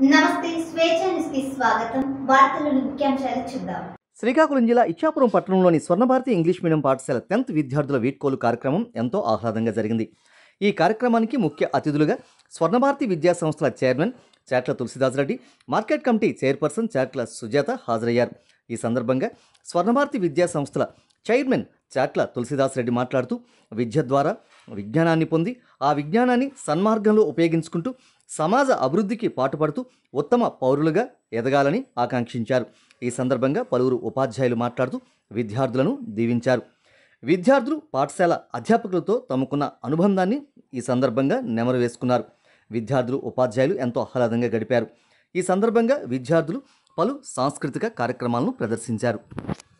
నమస్తే స్వేచ్ఛ న్యూస్ కి స్వాగతం వార్తలను ముఖ్యాంశాలు చూద్దాం శ్రీకాకుళం జిల్లా ఇచ్చాపురం పట్టణంలోని స్వర్ణభారతి ఇంగ్లీష్ మీడియం పాఠశాల టెన్త్ విద్యార్థుల వీడ్కోలు కార్యక్రమం ఎంతో ఆహ్లాదంగా జరిగింది ఈ కార్యక్రమానికి ముఖ్య అతిథులుగా స్వర్ణభారతి విద్యా సంస్థల chairman Chatla Tulasidasareddy market committee chairperson Chatla Sujatha హాజరయ్యారు ఈ సందర్భంగా స్వర్ణభారతి విద్యా సంస్థల చైర్మన్ చాట్ల తులసిదాసరెడ్డి మాట్లాడుతూ విద్య ద్వారా విజ్ఞానాన్ని పొంది ఆ విజ్ఞానాన్ని సన్మార్గంలో ఉపయోగించుకుంటూ సమాజ అభివృద్ధికి పాటుపడుతూ ఉత్తమ పౌరులుగా ఎదగాలని ఆకాంక్షించారు ఈ సందర్భంగా పలువురు ఉపాధ్యాయులు మాట్లాడుతూ విద్యార్థులను దీవించారు విద్యార్థులు పాఠశాల అధ్యాపకులతో తమకున్న అనుబంధాన్ని ఈ సందర్భంగా నెమరు వేసుకున్నారు విద్యార్థులు ఉపాధ్యాయులు ఎంతో ఆహ్లాదంగా గడిపారు ఈ సందర్భంగా విద్యార్థులు పలు సాంస్కృతిక కార్యక్రమాలను ప్రదర్శించారు